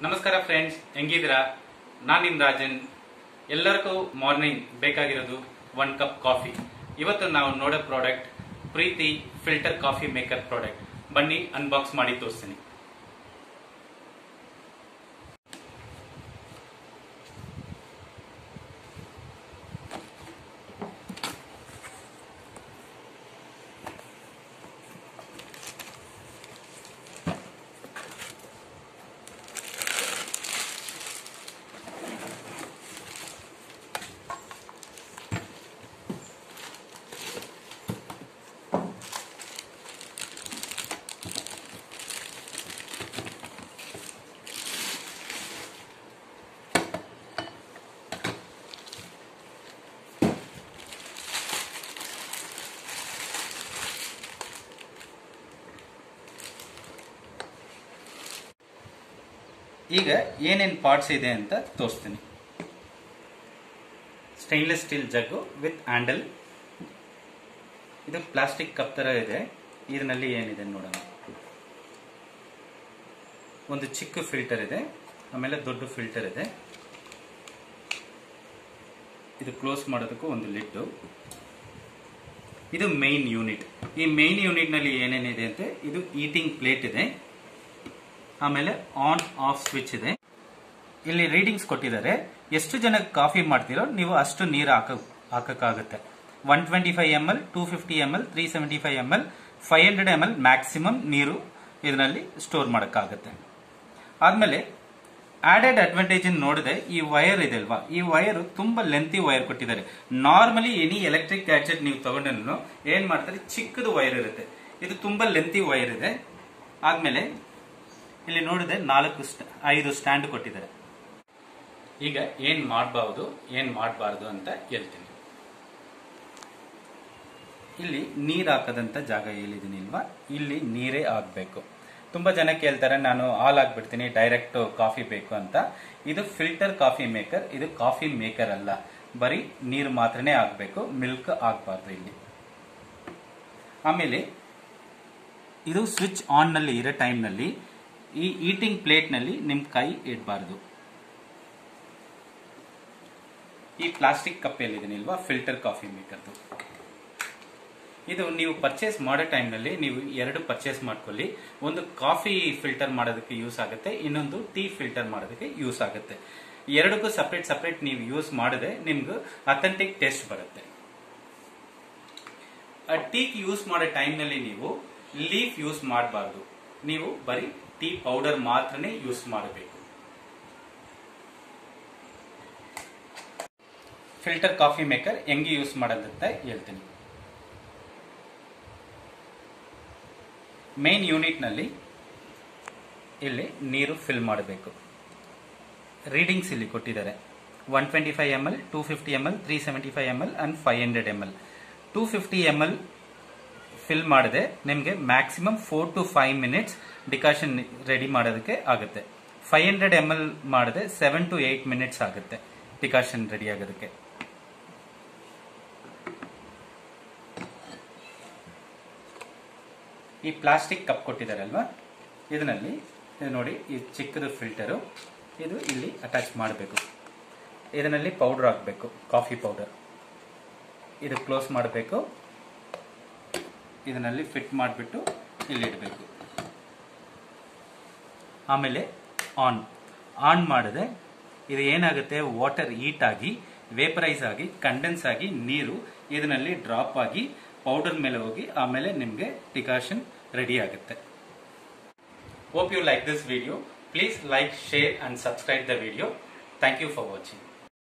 ನಮಸ್ಕಾರ ಫ್ರೆಂಡ್ಸ್ ಹೆಂಗಿದ್ದೀರಾ ನಾನು ನಿಮ್ ರಾಜನ್ ಎಲ್ಲರಿಗೂ ಮಾರ್ನಿಂಗ್ ಬೇಕಾಗಿರೋದು ಒನ್ ಕಪ್ ಕಾಫಿ ಇವತ್ತು ನಾವು ನೋಡೋ product Preethi filter coffee maker product ಬನ್ನಿ ಅನ್ಬಾಕ್ಸ್ ಮಾಡಿ ತೋರಿಸ್ತೀನಿ ಈಗ ಏನೇನು ಪಾರ್ಟ್ಸ್ ಇದೆ ಅಂತ ತೋರಿಸ್ತೀನಿ stainless steel jug with handle ಇದು ಪ್ಲಾಸ್ಟಿಕ್ ಕಪ್ ತರ ಇದೆ ಇದರಲ್ಲಿ ಏನಿದೆ ನೋಡೋಣ ಒಂದು ಚಿಕ್ಕ ಫಿಲ್ಟರ್ ಇದೆ ಆಮೇಲೆ ದೊಡ್ಡ ಫಿಲ್ಟರ್ ಇದೆ ಇದು ಕ್ಲೋಸ್ ಮಾಡೋದಕ್ಕೂ ಒಂದು ಲಿಡ್ಡು ಇದು ಮೈನ್ ಯೂನಿಟ್ ಈ ಮೈನ್ ಯೂನಿಟ್ ನಲ್ಲಿ ಏನೇನಿದೆ ಅಂತ ಇದು ಈಟಿಂಗ್ ಪ್ಲೇಟ್ ಇದೆ ಆಮೇಲೆ ಆನ್ ಆಫ್ ಸ್ವಿಚ್ ಇದೆ ಇಲ್ಲಿ ರೀಡಿಂಗ್ಸ್ ಕೊಟ್ಟಿದ್ದಾರೆ ಎಷ್ಟು ಜನ ಕಾಫಿ ಮಾಡ್ತೀರೋ ನೀವು ಅಷ್ಟು ನೀರು ಹಾಕ ಹಾಕಕ್ಕಾಗುತ್ತೆ one twenty five M L two fifty M L three seventy five M L five hundred M L maximum ನೀರು ಇದರಲ್ಲಿ ಸ್ಟೋರ್ ಮಾಡೋಕ್ಕಾಗುತ್ತೆ ಆದ್ಮೇಲೆ ಆಡೆಡ್ ಅಡ್ವಾಂಟೇಜ್ ನೋಡಿದೆ ಈ ವೈರ್ ಇದೆ ಅಲ್ವಾ ಈ ವೈರ್ ತುಂಬಾ ಲೆಂತಿ ವೈರ್ ಕೊಟ್ಟಿದ್ದಾರೆ ನಾರ್ಮಲಿ ಎನಿ ಎಲೆಕ್ಟ್ರಿಕ್ ಗ್ಯಾಜೆಟ್ ನೀವು ತಗೊಂಡ್ರು ಏನ್ ಮಾಡ್ತಾರೆ ಚಿಕ್ಕದು ವೈರ್ ಇರುತ್ತೆ ಇದು ತುಂಬಾ ಲೆಂತಿ ವೈರ್ ಇದೆ ಆದ್ಮೇಲೆ ಇಲ್ಲಿ ನೋಡಿದೆ ನಾಲ್ಕು ಸ್ಟ್- ಐದು ಸ್ಟ್ಯಾಂಡ್ ಕೊಟ್ಟಿದ್ದಾರೆ ಈಗ ಏನ್ ಮಾಡಬಹುದು ಏನ್ ಮಾಡಬಾರ್ದು ಅಂತ ಹೇಳ್ತೀನಿ ಇಲ್ಲಿ ನೀರ್ ಹಾಕದಂತ ಜಾಗ ಹೇಳಿದೀನಿ ಇಲ್ವಾ ಇಲ್ಲಿ ನೀರೇ ಆಗ್ಬೇಕು ತುಂಬಾ ಜನ ಕೇಳ್ತಾರೆ ನಾನು ಹಾಲ್ ಹಾಕ್ಬಿಡ್ತೀನಿ ಡೈರೆಕ್ಟ್ ಕಾಫಿ ಬೇಕು ಅಂತ ಇದು ಫಿಲ್ಟರ್ ಕಾಫಿ ಮೇಕರ್ ಇದು ಕಾಫಿ ಮೇಕರ್ ಅಲ್ಲ ಬರೀ ನೀರು ಮಾತ್ರನೇ ಆಗ್ಬೇಕು ಮಿಲ್ಕ್ ಆಗ್ಬಾರ್ದು ಇಲ್ಲಿ ಆಮೇಲೆ ಇದು ಸ್ವಿಚ್ ಆನ್ ನಲ್ಲಿ ಇರೋ ಟೈಮ್ ನಲ್ಲಿ ಈ ಈಟಿಂಗ್ ಪ್ಲೇಟ್ ನಲ್ಲಿ ನಿಮ್ ಕೈ ಇಡಬಾರ್ದು ಈ ಪ್ಲಾಸ್ಟಿಕ್ ಕಪ್ ಎಲ್ಲಿದೆ ಇಲ್ವಾ ಫಿಲ್ಟರ್ ಕಾಫಿ ಮೇಕರ್ದು ಇದು ನೀವು ಪರ್ಚೇಸ್ ಮಾಡೋ ಟೈಮ್ನಲ್ಲಿ ನೀವು ಎರಡು ಪರ್ಚೇಸ್ ಮಾಡ್ಕೊಳ್ಳಿ ಒಂದು ಕಾಫಿ ಫಿಲ್ಟರ್ ಮಾಡೋದಕ್ಕೆ ಯೂಸ್ ಆಗುತ್ತೆ ಇನ್ನೊಂದು ಟೀ ಫಿಲ್ಟರ್ ಮಾಡೋದಕ್ಕೆ ಯೂಸ್ ಆಗುತ್ತೆ ಎರಡಕ್ಕೂ ಸಪ್ರೇಟ್ ಸಪ್ರೇಟ್ ನೀವು ಯೂಸ್ ಮಾಡಿದ್ರೆ ನಿಮ್ಗೆ ಅಥೆಂಟಿಕ್ ಟೇಸ್ಟ್ ಬರುತ್ತೆ ಟೀಕ್ ಯೂಸ್ ಮಾಡೋ ಟೈಮ್ನಲ್ಲಿ ನೀವು ಲೀಫ್ ಯೂಸ್ ಮಾಡಬಾರ್ದು ನೀವು ಬರೀ ಟೀ ಪೌಡರ್ ಮಾತ್ರನೇ ಯೂಸ್ ಮಾಡಬೇಕು ಫಿಲ್ಟರ್ ಕಾಫಿ ಮೇಕರ್ ಹೆಂಗೆ ಯೂಸ್ ಮಾಡೋದಂತ ಹೇಳ್ತೀನಿ ಮೇನ್ ಯೂನಿಟ್ನಲ್ಲಿ ಇಲ್ಲಿ ನೀರು ಫಿಲ್ ಮಾಡಬೇಕು ರೀಡಿಂಗ್ಸ್ ಇಲ್ಲಿ ಕೊಟ್ಟಿದ್ದಾರೆ one twenty five M L two fifty M L three seventy five M L and five hundred M L two fifty M L fill ಮಾಡಿದೆ ನಿಮಗೆ maximum four to five minutes decoction ready ಮಾಡೋದಕ್ಕೆ ಆಗುತ್ತೆ five hundred M L ಮಾಡಿದೆ seven to eight minutes ಆಗುತ್ತೆ decoction ready ಆಗೋದಕ್ಕೆ ಈ plastic cup ಕೊಟ್ಟಿದ್ದಾರಲ್ವಾ ಇದರಲ್ಲಿ ಇದು ನೋಡಿ ಈ ಚಿಕ್ಕದು ಫಿಲ್ಟರು ಇದು ಇಲ್ಲಿ ಅಟ್ಯಾಚ್ ಮಾಡಬೇಕು ಇದರಲ್ಲಿ ಪೌಡರ್ ಹಾಕಬೇಕು ಕಾಫಿ ಪೌಡರ್ ಇದು ಕ್ಲೋಸ್ ಮಾಡಬೇಕು ಇದರಲ್ಲಿ ಫಿಟ್ ಮಾಡಿಬಿಟ್ಟು ಇಲ್ಲಿ ಇಡಬೇಕು ಆಮೇಲೆ ಆನ್ ಆನ್ ಮಾಡಿದೆ ಇದು ಏನಾಗುತ್ತೆ ವಾಟರ್ ಹೀಟ್ ಆಗಿ ವೇಪರೈಸ್ ಆಗಿ ಕಂಡೆನ್ಸ್ ಆಗಿ ನೀರು ಇದರಲ್ಲಿ ಡ್ರಾಪ್ ಆಗಿ ಪೌಡರ್ ಮೇಲೆ ಹೋಗಿ ಆಮೇಲೆ ನಿಮಗೆ ಡಿಕಾಷನ್ ರೆಡಿ ಆಗುತ್ತೆ hope you like this video please like share and subscribe the video thank you for watching